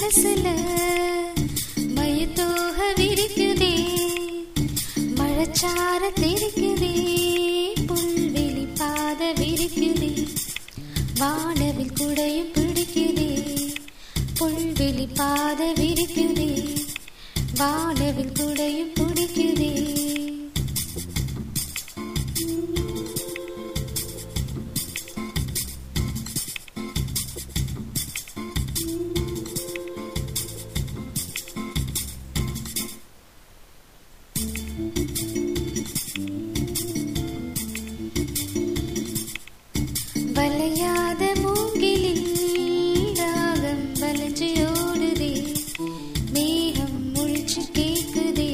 மனசுல மயத்தோக விரிக்குதே மழச்சார தெரிக்குதே புல்வெளி பாத விரிக்குதே வானவில் குடையும் பிடிக்குதே புல்வெளி பாத விரிக்குதே வானவில் குடையும் பிடிக்குதே வளையாத மூங்கிலில் ராகம் வளைஞ்சு ஓடுதே மேகம் முழிச்சு கேக்குதே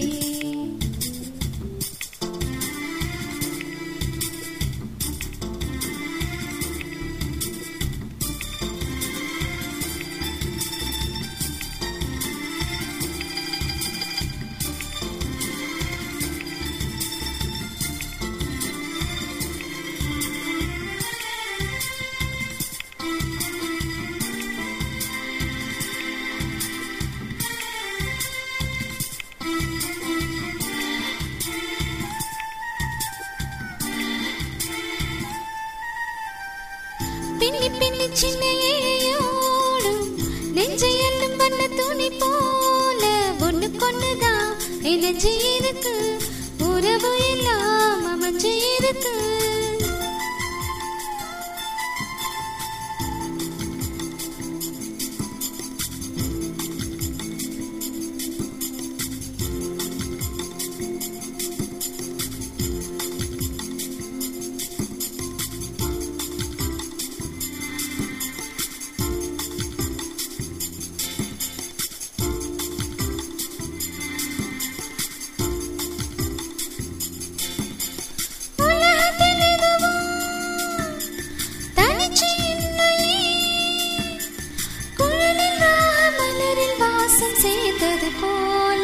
பின்னி பின்னி சின்ன ஏழையோடும் நெஞ்சையெல்லும் வண்ண துணி போல ஒண்ணு கொண்டுதான் நெஞ்சு இருக்கு உறவு எல்லாம் அமைஞ்சு இருக்கு உலகத்தில் எதுவும் தனிச்சு இல்லையே. குழலில் ராக மலரில் வாசம் சேர்ந்தது போல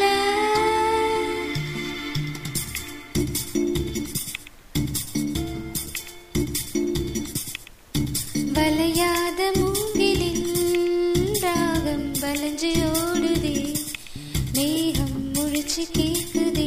வளையாத மூங்கிலில் ராகம் வளைஞ்சு ஓடுதே மேகம் முழிச்சு கேக்குதே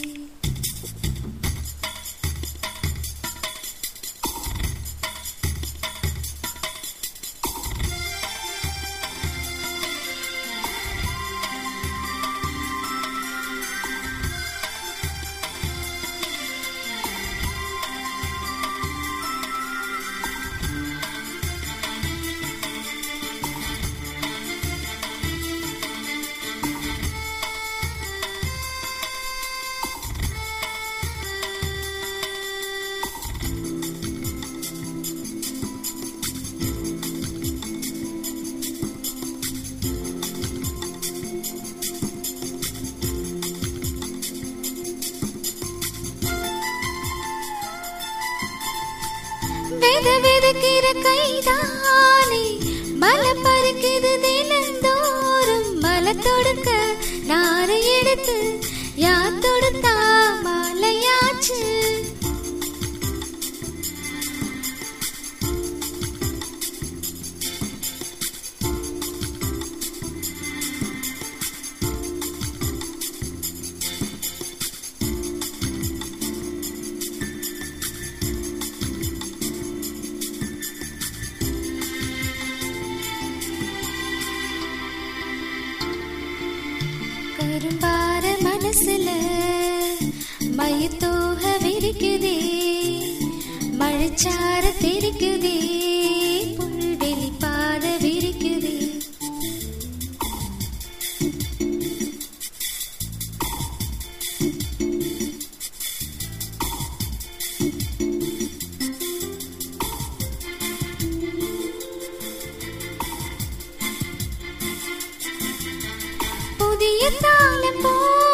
வெத வெதக்கிற கைதானே மலை பறிக்குது தினந்தோறும் மலை தொடுக்க நாரை எடுத்து யா தொடுத்தா மாலையாச்சு கரும்பார மனசுல மயத்தோக விரிக்குதே மழைச்சார தெரிக்குதே புல்வெளி பாத விரிக்குதே புதிய தாளம் போ